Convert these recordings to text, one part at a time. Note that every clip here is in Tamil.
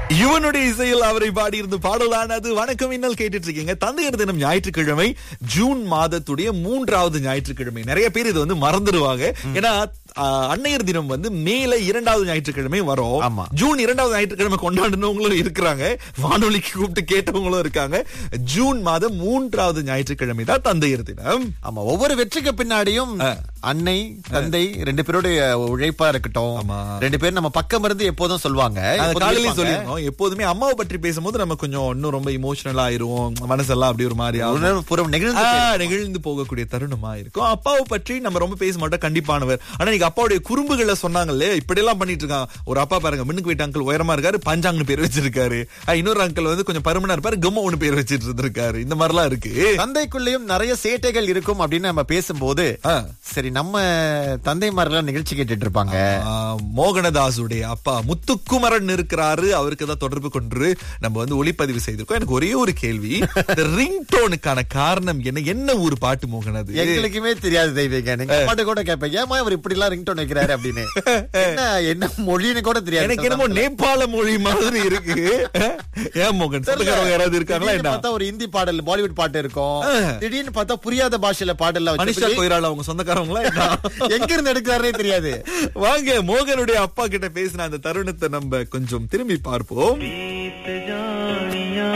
இவனுடைய இசையில் அவரை பாடியிருந்து பாடலானது வணக்கம் இன்னல் கேட்டுட்டு இருக்கீங்க தந்தையர் தினம் ஞாயிற்றுக்கிழமை ஜூன் மாதத்துடைய மூன்றாவது ஞாயிற்றுக்கிழமை நிறைய பேர் இது வந்து மறந்துடுவாங்க ஏன்னா ஆஹ், அன்னையர் தினம் வந்து மேல இரண்டாவது ஞாயிற்றுக்கிழமை வரும் ஆமா. ஜூன் இரண்டாவது ஞாயிற்றுக்கிழமை கொண்டாடினவங்களும் இருக்கிறாங்க வானொலிக்கு கூப்பிட்டு கேட்டவங்களும் இருக்காங்க ஜூன் மாதம் மூன்றாவது ஞாயிற்றுக்கிழமை தான் தந்தையர் தினம் ஆமா ஒவ்வொரு வெற்றிக்கு பின்னாடியும் அன்னை தந்தை ரெண்டு பேருடைய உழைப்பா இருக்கட்டும் ஆமா. ரெண்டு பேரும் நம்ம பக்கம் இருந்து எப்போதும் சொல்லுவாங்க அது எப்போதும் காலையிலே இருப்பாங்க. சொல்லியிருந்தோம் எப்போதுமே அம்மாவை பற்றி பேசும்போது நம்ம கொஞ்சம் இன்னும் ரொம்ப இமோஷனல் ஆயிருவோம் மனசெல்லாம் அப்படி ஒரு மாதிரி ஆகும் உணர்வுபூர்வம் நெகிழ்ந்து ஆ, போயிடும். நெகிழ்ந்து போகக்கூடிய தருணமா இருக்கும் அப்பாவை பற்றி நம்ம ரொம்ப பேச மாட்டோம் கண்டிப்பானவர் ஆனா நீங்க அப்பாவுடைய குறும்புகளை சொன்னாங்களே இப்படி எல்லாம் பண்ணிட்டு இருக்கான் ஒரு அப்பா பாருங்க மின்னுக்கு வீட்டு அங்கிள் உயரமா இருக்காரு பஞ்சாங்னு பேர் வச்சிருக்காரு ஆ, இன்னொரு அங்கிள் வந்து கொஞ்சம் பருமனா இருப்பாரு கம்ம ஒண்ணு பேர் வச்சிட்டு இருந்திருக்காரு இந்த மாதிரிலாம் இருக்கு தந்தைக்குள்ளேயும் நிறைய சேட்டைகள் இருக்கும் அப்படின்னு நம்ம பேசும்போது ஆ. சரி நம்ம தந்தைமாரெல்லாம் நிகழ்ச்சி கேட்டுட்டு இருப்பாங்க ஆ, மோகனதாசுடைய அப்பா முத்துக்குமரன் இருக்கிறாரு அவருக்கு தான் தொடர்பு கொண்டு நம்ம வந்து ஒளிப்பதிவு செய்திருக்கோம் எனக்கு ஒரே ஒரு கேள்வி ரிங் டோனுக்கான காரணம் என்ன என்ன ஒரு பாட்டு மோகன் அது எங்களுக்குமே தெரியாது தெய்வீக நீங்க பாட்டு கூட கேட்பேன் ஏமா இவர் இப்படி எல்லாம் ரிங்டோன் வைக்கிறாரு அப்படின்னு என்ன என்ன மொழின்னு கூட தெரியாது எனக்கு என்னமோ நேபாள மொழி மாதிரி இருக்கு ஏன் மோகன் சொந்தக்காரங்க யாராவது இருக்காங்களா திடீர்னு என்ன பார்த்தா ஒரு ஹிந்தி பாடல் பாலிவுட் பாட்டு இருக்கும் திடீர்னு பார்த்தா புரியாத பாஷையில பாடல்ல மனிஷா கொய்ரால அவங்க சொந்தக்காரங்களா என்ன எங்க இருந்து எடுக்கிறாரே தெரியாது வாங்க மோகனுடைய அப்பா கிட்ட பேசின அந்த தருணத்தை நம்ம கொஞ்சம் திரும்பி பார்ப்போம் बीत जानिया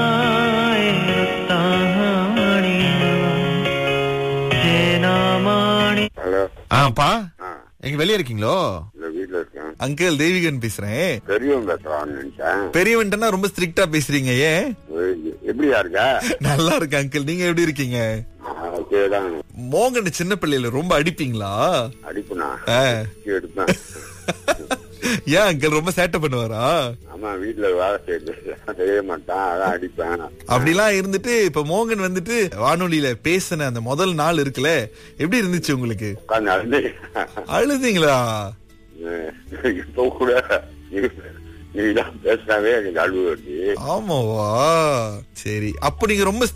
जेना माणी ஹலோ ஆப்பா ஆ எங்க வெளியே இருக்கீங்களோ இந்த வீட்ல இருக்கேன் அங்கிள் தெய்வீகன் பேசுறேன் பெரியவன் பேசுறான்னு நினைச்சேன் பெரியவன்ட்டனா ரொம்ப ஸ்ட்ரிக்டா பேசுறீங்க ஏன் ஏய், எப்படியா இருக்க நல்லா இருக்கு அங்கிள் நீங்க எப்படி இருக்கீங்க ஓகேதான் மோகன் சின்ன பிள்ளையில ரொம்ப அடிப்பீங்களா அடிப்புனா ஆ. எடுப்பேன் ஏன் அங்கிள் ரொம்ப சேட்டை பண்ணுவாரா ஆமா வீட்டுல வேலை செய்ய செய்ய மாட்டான் அதான் அடிப்பேன் அப்படிலாம் இருந்துட்டு இப்ப மோகன் வந்துட்டு வானொலியில பேசின அந்த முதல் நாள் இருக்குல்ல எப்படி இருந்துச்சு உங்களுக்கு உட்காந்து அழுது அழுதீங்களா இப்ப கூட நீ- நீ தான் பேசினாவே எனக்கு அழுவு வருது ஆமாவா சரி அப்ப நீங்க ரொம்ப